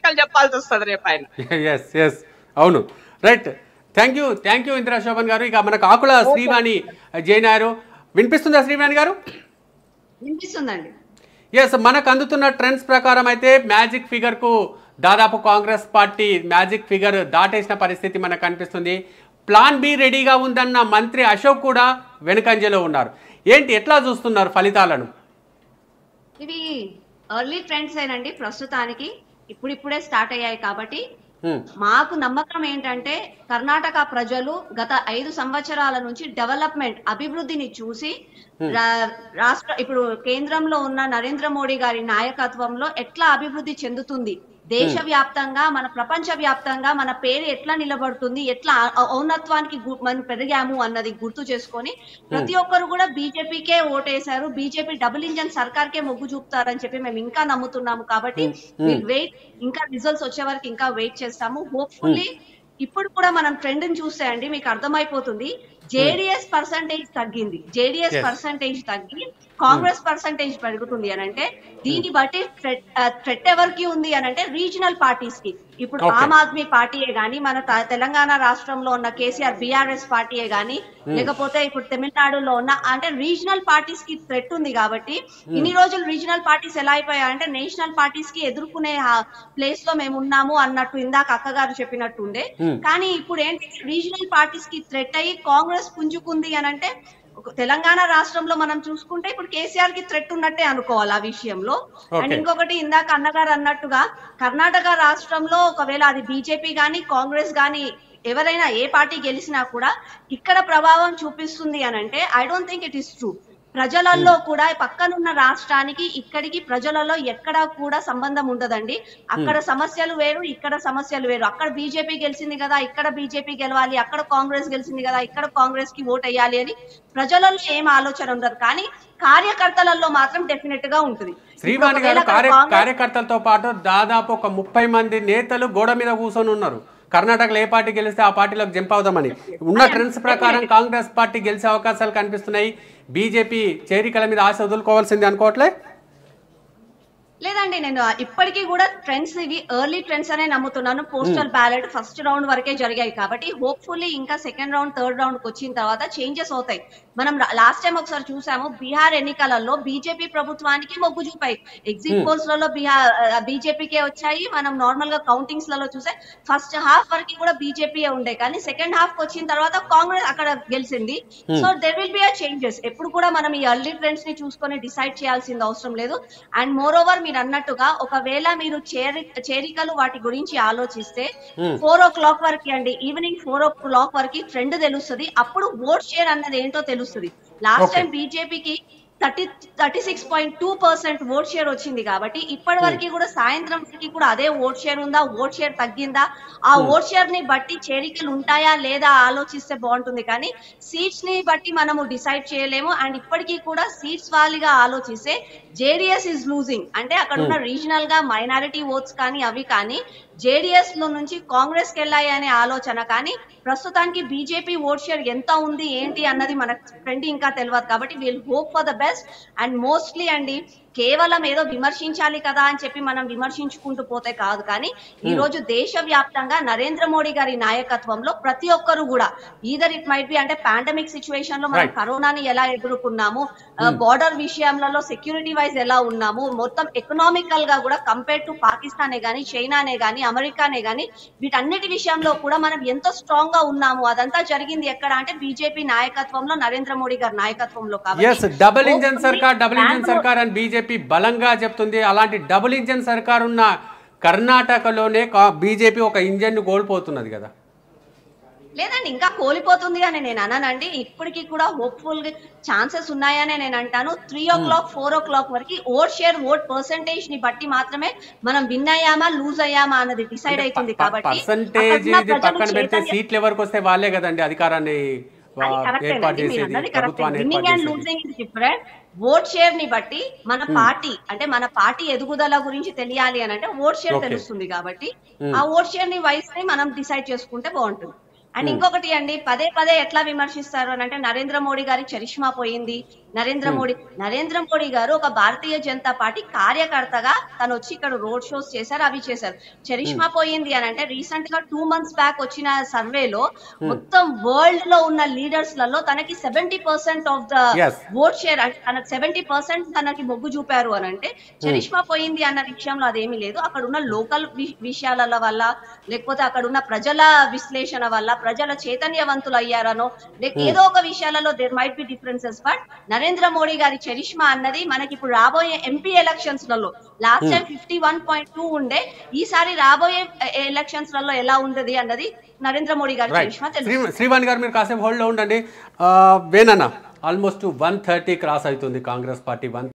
లెక్కలు చెప్పాల్సి వస్తుంది రేపు ఆయన ఎస్ ఎస్ అవును right thank you thank you Indira Shobhan గారు ఇక మనకు ఆకుల శ్రీవాణి జైనారు వినిపిస్తుందా శ్రీవాణి గారు వినిపిస్తుందండి ఎస్ మనకు అందుతున్న ట్రెండ్స్ ప్రకారం అయితే మ్యాజిక్ ఫిగర్కు దాదాపు కాంగ్రెస్ పార్టీ మ్యాజిక్ ఫిగర్ దాటేసిన పరిస్థితి మనకు కనిపిస్తుంది ప్లాన్ బి రెడీగా ఉందన్న మంత్రి అశోక్ కూడా వెనుకంజలో ఉన్నారు ఏంటి ఎట్లా చూస్తున్నారు ఫలితాలను ఇవి ఎర్లీ ట్రెండ్స్ ఏనండి ప్రస్తుతానికి ఇప్పుడిప్పుడే స్టార్ట్ అయ్యాయి కాబట్టి హ్మ్. మాకు నమ్మకం ఏంటంటే కర్ణాటక ప్రజలు గత ఐదు సంవత్సరాల నుంచి డెవలప్మెంట్ అభివృద్ధిని చూసి రా- రాష్ట్ర ఇప్పుడు కేంద్రంలో ఉన్న నరేంద్ర మోడీ గారి నాయకత్వంలో ఎట్లా అభివృద్ధి చెందుతుంది దేశవ్యాప్తంగా మన ప్రపంచ వ్యాప్తంగా మన పేరు ఎట్లా నిలబడుతుంది ఎట్లా ఔ- ఔన్నత్వానికి గు- మనం పెరిగాము అన్నది గుర్తు చేసుకొని ప్రతి ఒక్కరు కూడా బీజేపీకే ఓటేశారు బీజేపీ డబుల్ ఇంజన్ సర్కార్కే మొగ్గు చూపుతారని చెప్పి మేము ఇంకా నమ్ముతున్నాము కాబట్టి వెయిట్ ఇంకా రిజల్ట్స్ వచ్చే వరకు ఇంకా వెయిట్ చేస్తాము హోప్ఫుల్లీ ఇప్పుడు కూడా మనం ట్రెండ్ చూస్తే అండి మీకు అర్థమైపోతుంది జేడిఎస్ పర్సంటేజ్ తగ్గింది జేడిఎస్ Yes. పర్సంటేజ్ తగ్గి కాంగ్రెస్ పర్సంటేజ్ పెరుగుతుంది అని అంటే దీన్ని బట్టి థ్రెట్ ఎవరికి ఉంది అని అంటే రీజనల్ పార్టీస్ కి ఇప్పుడు Okay. ఆమ్ ఆద్మీ పార్టీయే గాని మన త- తెలంగాణ రాష్ట్రంలో ఉన్న కేసీఆర్ బీఆర్ఎస్ పార్టీయే గాని లేకపోతే ఇప్పుడు తమిళనాడులో ఉన్న అంటే రీజనల్ పార్టీస్ కి థ్రెట్ ఉంది కాబట్టి ఇన్ని రోజులు రీజనల్ పార్టీస్ ఎలా అయిపోయాయి అంటే నేషనల్ పార్టీస్ కి ఎదుర్కొనే ప్లేస్ లో మేము ఉన్నాము అన్నట్టు ఇందాక అక్కగారు చెప్పినట్టు ఉండే కానీ ఇప్పుడు ఏంటి రీజనల్ పార్టీస్ కి థ్రెట్ అయ్యి కాంగ్రెస్ పుంజుకుంది అని అంటే ఒక తెలంగాణ రాష్ట్రంలో మనం చూసుకుంటే ఇప్పుడు కేసీఆర్ కి థ్రెట్ ఉన్నట్టే అనుకోవాలి ఆ విషయంలో అండ్ Okay. ఇంకొకటి ఇందాక అన్నగారు అన్నట్టుగా కర్ణాటక రాష్ట్రంలో ఒకవేళ అది బీజేపీ గాని కాంగ్రెస్ గాని ఎవరైనా ఏ పార్టీ గెలిచినా కూడా ఇక్కడ ప్రభావం చూపిస్తుంది అని అంటే I don't think it is true ప్రజలలో కూడా పక్కనున్న రాష్ట్రానికి ఇక్కడికి ప్రజలలో ఎక్కడా కూడా సంబంధం ఉండదండి అక్కడ సమస్యలు వేరు ఇక్కడ సమస్యలు వేరు అక్కడ బీజేపీ గెలిచింది కదా ఇక్కడ బీజేపీ గెలవాలి అక్కడ కాంగ్రెస్ గెలిచింది కదా ఇక్కడ కాంగ్రెస్ కి ఓట్ వేయాలి అని ప్రజలలో ఏం ఆలోచన ఉండదు కానీ కార్యకర్తలలో మాత్రం డెఫినెట్ గా ఉంటుంది శ్రీవాణి ఒకవేళ గారు అక్కడ కార్య కాంగ్రెస్- కార్యకర్తలతో పాటు దాదాపు ఒక ముప్పై మంది నేతలు గోడ మీద కూర్చొని ఉన్నారు కర్ణాటకలో ఏ పార్టీ గెలిస్తే ఆ పార్టీలోకి జంప్ అవుదామని ఉన్న ట్రెండ్స్ ప్రకారం కాంగ్రెస్ పార్టీ గెలిచే అవకాశాలు కనిపిస్తున్నాయి బీజేపీ చేరికల మీద ఆశ వదులుకోవాల్సింది అనుకోవట్లే లేదండి నేను ఇప్పటికీ కూడా ట్రెండ్స్ ఇవి ఎర్లీ ట్రెండ్స్ అనే నమ్ముతున్నాను పోస్టల్ బ్యాలెట్ ఫస్ట్ రౌండ్ వరకే జరిగాయి కాబట్టి హోప్ఫుల్లీ ఇంకా సెకండ్ రౌండ్ థర్డ్ రౌండ్ కి వచ్చిన తర్వాత చేంజెస్ అవుతాయి మనం లాస్ట్ టైం ఒకసారి చూసాము బీహార్ ఎన్నికలలో బీజేపీ ప్రభుత్వానికి మొగ్గు చూపాయి ఎగ్జిట్ పోల్స్ లలో బీహార్ బీజేపీకే వచ్చాయి మనం నార్మల్ గా కౌంటింగ్స్ లలో చూసే ఫస్ట్ హాఫ్ వరకు కూడా బీజేపీ ఉండే కానీ సెకండ్ హాఫ్ వచ్చిన తర్వాత కాంగ్రెస్ అక్కడ గెలిచింది so there will be a changes ఎప్పుడు కూడా మనం ఈ ఎర్లీ ట్రెండ్స్ ని చూసుకొని డిసైడ్ చేయాల్సింది అవసరం లేదు అండ్ మోర్ ఓవర్ మీరు అన్నట్టుగా ఒకవేళ మీరు చేరి చేరికలు వాటి గురించి ఆలోచిస్తే ఫోర్ ఓ క్లాక్ వరకు అండి ఈవినింగ్ ఫోర్ ఓ క్లాక్ వరకు ట్రెండ్ తెలుస్తుంది అప్పుడు ఓట్ షేర్ అన్నది ఏంటో తెలుస్తుంది లాస్ట్ Okay. టైం బీజేపీకి thirty thirty six point two percent vote share వచ్చింది కాబట్టి ఇప్పటి వరకు కూడా సాయంత్రం వరకు కూడా అదే ఓట్ షేర్ ఉందా ఓట్ షేర్ తగ్గిందా ఆ ఓట్ షేర్ ని బట్టి చేరికలు ఉంటాయా లేదా ఆలోచిస్తే బాగుంటుంది కానీ సీట్స్ ని బట్టి మనము డిసైడ్ చేయలేము అండ్ ఇప్పటికీ కూడా సీట్స్ వాలిగా ఆలోచిస్తే జేడిఎస్ ఇస్ లూజింగ్ అంటే అక్కడ ఉన్న రీజనల్ గా మైనారిటీ ఓట్స్ కానీ అవి కానీ జేడిఎస్ లో నుంచి కాంగ్రెస్ కి వెళ్ళాయి అనే ఆలోచన కానీ ప్రస్తుతానికి బీజేపీ ఓట్ షేర్ ఎంత ఉంది ఏంటి అన్నది మనకు ఫ్రెండ్ ఇంకా తెలియదు కాబట్టి we'll hope for the best and mostly అండి కేవలం ఏదో విమర్శించాలి కదా అని చెప్పి మనం విమర్శించుకుంటూ పోతే కాదు కానీ ఈ రోజు దేశవ్యాప్తంగా నరేంద్ర మోడీ గారి నాయకత్వంలో ప్రతి ఒక్కరు కూడా ఈదర్ ఇట్ మైట్ బి అంటే పాండమిక్ సిచ్యువేషన్ లో మనం Right. కరోనాని ఎలా ఎదుర్కొన్నాము బార్డర్ విషయంలో సెక్యూరిటీ వైజ్ ఎలా ఉన్నాము మొత్తం ఎకనామికల్ గా కూడా కంపేర్ టు పాకిస్తానే గానీ చైనానే గానీ అమెరికానే గానీ వీటన్నిటి విషయంలో కూడా మనం ఎంతో స్ట్రాంగ్ గా ఉన్నాము అదంతా జరిగింది ఎక్కడ అంటే బీజేపీ నాయకత్వంలో నరేంద్ర మోడీ గారి నాయకత్వంలో ఎస్ డబుల్ ఇంజన్ hopefully సర్కార్ డబుల్ ఇంజన్ Bangalore- సర్కార్ అని బీజేపీ బలంగా చెప్తుంది అలాంటి డబుల్ ఇంజన్ సర్కార్ ఉన్న కర్ణాటకలోనే బీజేపీ ఒక ఇంజన్ కోల్పోతున్నది కదా లేదండి ఇంకా కోల్పోతుంది అని నేను అన్నానండి ఇప్పటికీ కూడా హోప్ఫుల్ ఛాన్సెస్ ఉన్నాయని నేను అంటాను three o'clock four o'clock వరకు ఓట్ షేర్ ఓట్ పర్సంటేజ్ ని బట్టి మాత్రమే మనం విన్ అయ్యామా లూజ్ అయ్యామా అన్నది డిసైడ్ అవుతుంది కాబట్టి పర్సంటేజ్ అక్కడున్న ఇది పక్కన ప్రజలు పెడితే చైతన్య- సీట్లు ఎవరికి వస్తే వాళ్ళే కదండి అధికారాన్ని ఆ, అది కరెక్టే ఏర్పాటు అండి. మీరు చేసేది అన్నది కరెక్టే ప్రభుత్వాన్ని విన్నింగ్ ఏర్పాటు అండ్ చేసేది losing is different vote share ని బట్టి మన పార్టీ అంటే మన పార్టీ ఎదుగుదల గురించి తెలియాలి అని అంటే ఓట్ షేర్ Okay. తెలుస్తుంది కాబట్టి ఆ ఓట్ షేర్ ని వైస్ ని మనం డిసైడ్ చేసుకుంటే బాగుంటుంది అండ్ ఇంకొకటి అండి పదే పదే ఎట్లా విమర్శిస్తారు అని అంటే నరేంద్ర మోడీ గారి చరిష్మా పోయింది నరేంద్ర మోడీ నరేంద్ర మోడీ గారు ఒక భారతీయ జనతా పార్టీ కార్యకర్తగా తను వచ్చి ఇక్కడ రోడ్ షోస్ చేశారు అవి చేశారు చరిష్మా పోయింది అని అంటే రీసెంట్ గా టూ మంత్స్ బ్యాక్ వచ్చిన సర్వేలో మొత్తం వరల్డ్ లో ఉన్న లీడర్స్ లలో తనకి seventy percent of the Yes. Vote share తనకి సెవెంటీ పర్సెంట్ తనకి మొగ్గు చూపారు అని అంటే చరిష్మా పోయింది అన్న విషయంలో అదేమీ లేదు అక్కడ ఉన్న లోకల్ విషయాల వల్ల లేకపోతే అక్కడ ఉన్న ప్రజల విశ్లేషణ వల్ల ప్రజల చైతన్యవంతులు అయ్యారనో లేక ఏదో ఒక విషయాలలో there might be differences but Narendra Modi గారి చరిష్మా అన్నది మనకి ఇప్పుడు రాబోయే ఎంపీ ఎలక్షన్స్ లలో last time fifty one point two ఉండే ఈసారి రాబోయే ఎలక్షన్స్ లలో ఎలా ఉండదు అన్నది నరేంద్ర మోడీ గారి రైట్ చరిష్మా తెలుసు శ్రీ శ్రీవాణి గారు మీరు కాసేపు హోల్డ్లో ఉండండి ఆ, వేనన్న ఆల్మోస్ట్ వన్ థర్టీ క్రాస్ అవుతుంది కాంగ్రెస్ పార్టీ వన్